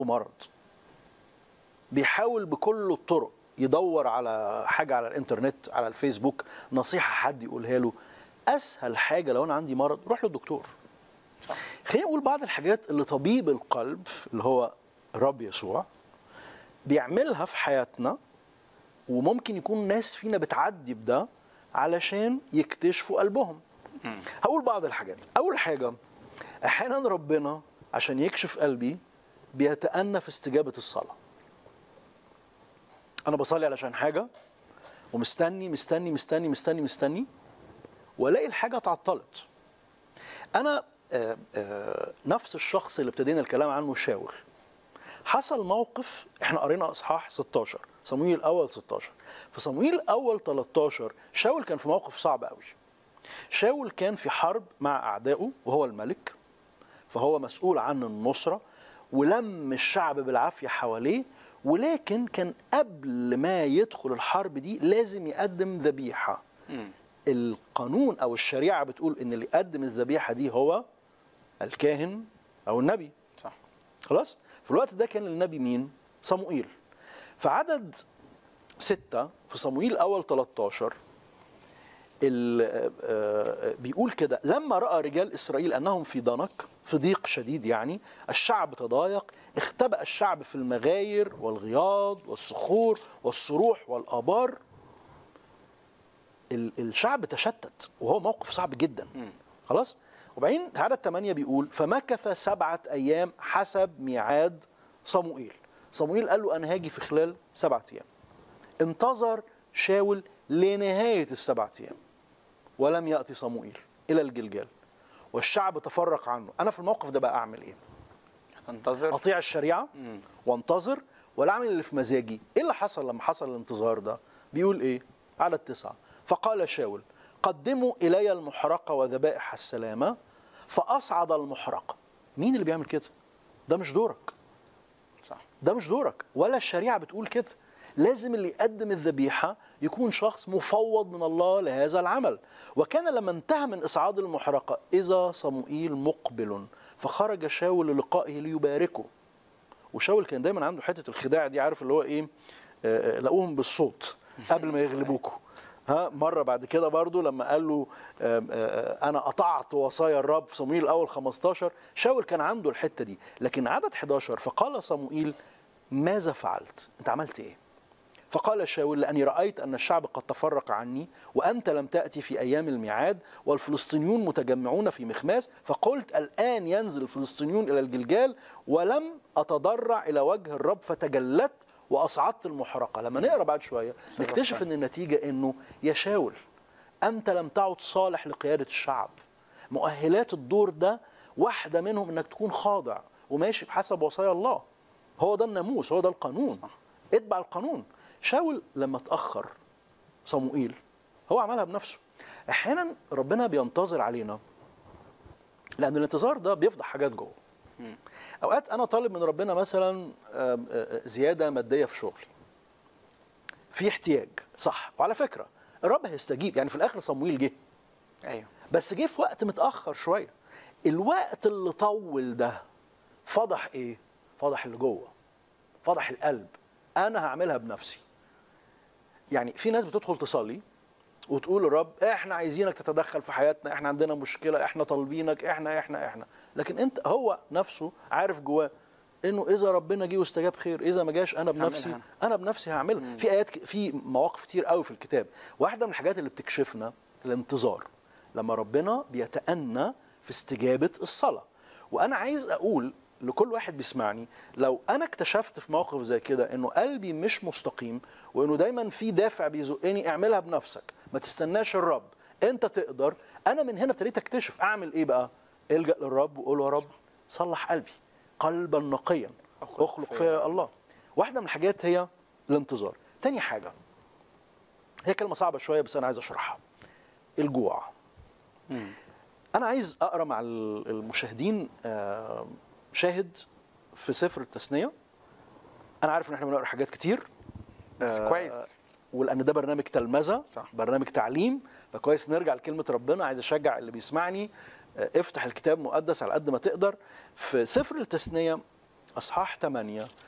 مرض بيحاول بكل الطرق يدور على حاجه على الانترنت على الفيسبوك نصيحه حد يقولها له اسهل حاجه لو انا عندي مرض روح للدكتور صح. خلينا نقول بعض الحاجات اللي طبيب القلب اللي هو الرب يسوع بيعملها في حياتنا وممكن يكون ناس فينا بتعدي بده علشان يكتشفوا قلبهم هقول بعض الحاجات اول حاجه احيانا ربنا عشان يكشف قلبي بيتأنى في استجابه الصلاه انا بصلي علشان حاجه ومستني مستني مستني مستني مستني والاقي الحاجه اتعطلت انا آه، آه، نفس الشخص اللي ابتدينا الكلام عنه شاول حصل موقف احنا قرينا اصحاح 16 صمويل الاول 16 في صمويل الاول 13 شاول كان في موقف صعب قوي شاول كان في حرب مع اعدائه وهو الملك فهو مسؤول عن النصره ولم الشعب بالعافيه حواليه ولكن كان قبل ما يدخل الحرب دي لازم يقدم ذبيحه القانون او الشريعه بتقول ان اللي يقدم الذبيحه دي هو الكاهن او النبي صح خلاص في الوقت ده كان النبي مين صموئيل في عدد ستة في صموئيل أول 13 ال- آه، بيقول كده لما رأى رجال إسرائيل أنهم في ضنك في ضيق شديد يعني الشعب تضايق اختبأ الشعب في المغاير والغياض والصخور والصروح والآبار ال- الشعب تشتت وهو موقف صعب جدا خلاص وبعدين عدد 8 بيقول فمكث سبعة أيام حسب ميعاد صموئيل صموئيل قال له أنا هاجي في خلال سبعة أيام انتظر شاول لنهاية السبعة أيام ولم يأتي صموئيل إلى الجلجال والشعب تفرق عنه أنا في الموقف ده بقى أعمل إيه هتنتظر اطيع الشريعه وانتظر ولا اعمل اللي في مزاجي ايه اللي حصل لما حصل الانتظار ده بيقول ايه عدد تسعة فقال شاول قدموا الي المحرقه وذبائح السلامه فاصعد المحرقه مين اللي بيعمل كده ده مش دورك صح ده مش دورك ولا الشريعه بتقول كده لازم اللي يقدم الذبيحه يكون شخص مفوض من الله لهذا العمل وكان لما انتهى من اصعاد المحرقه اذا صموئيل مقبل فخرج شاول للقائه ليباركه وشاول كان دايما عنده حته الخداع دي عارف اللي هو ايه آه، آه، لقوهم بالصوت قبل ما يغلبوكوا ها مره بعد كده برضو لما قال له آم، آه، انا قطعت وصايا الرب في صموئيل الاول 15 شاول كان عنده الحته دي لكن عدد 11 فقال صموئيل ماذا فعلت انت عملت ايه فقال شاول لأني رأيت أن الشعب قد تفرق عني وأنت لم تأتي في أيام الميعاد والفلسطينيون متجمعون في مخماس فقلت الآن ينزل الفلسطينيون إلى الجلجال ولم أتضرع إلى وجه الرب فتجلت وأصعدت المحرقة لما نقرأ بعد شوية نكتشف أن النتيجة أنه يا شاول أنت لم تعد صالح لقيادة الشعب مؤهلات الدور ده واحدة منهم أنك تكون خاضع وماشي بحسب وصايا الله هو ده الناموس هو ده القانون اتبع القانون شاول لما اتأخر صموئيل هو عملها بنفسه احيانا ربنا بينتظر علينا لان الانتظار ده بيفضح حاجات جوه اوقات انا طالب من ربنا مثلا آم، آه، زياده ماديه في شغلي في احتياج صح وعلى فكره الرب هيستجيب يعني في الاخر صموئيل جه ايوه بس جه في وقت متاخر شويه الوقت اللي طول ده فضح ايه فضح اللي جوه فضح القلب انا هعملها بنفسي يعني في ناس بتدخل تصلي وتقول للرب احنا عايزينك تتدخل في حياتنا احنا عندنا مشكله احنا طالبينك احنا احنا احنا لكن انت هو نفسه عارف جواه انه اذا ربنا جه واستجاب خير اذا ما جاش انا بنفسي هعملها. انا بنفسي هعملها في ايات ك- في مواقف كتير قوي في الكتاب واحده من الحاجات اللي بتكشفنا الانتظار لما ربنا بيتأنى في استجابه الصلاه وانا عايز اقول لكل واحد بيسمعني لو انا اكتشفت في موقف زي كده انه قلبي مش مستقيم وانه دايما في دافع بيزقني اعملها بنفسك ما تستناش الرب انت تقدر انا من هنا ابتديت اكتشف اعمل ايه بقى الجا للرب وقول له يا رب صلح قلبي قلبا نقيا أخلق اخلق فيا فيا الله واحده من الحاجات هي الانتظار تاني حاجه هي كلمه صعبه شويه بس انا عايز اشرحها الجوع انا عايز اقرا مع ال- المشاهدين آه، شاهد في سفر التثنيه انا عارف ان احنا بنقرا حاجات كتير بس آه، كويس ولان ده برنامج تلمذه صح. برنامج تعليم فكويس نرجع لكلمه ربنا عايز اشجع اللي بيسمعني آه، افتح الكتاب المقدس على قد ما تقدر في سفر التثنيه أصحاح 8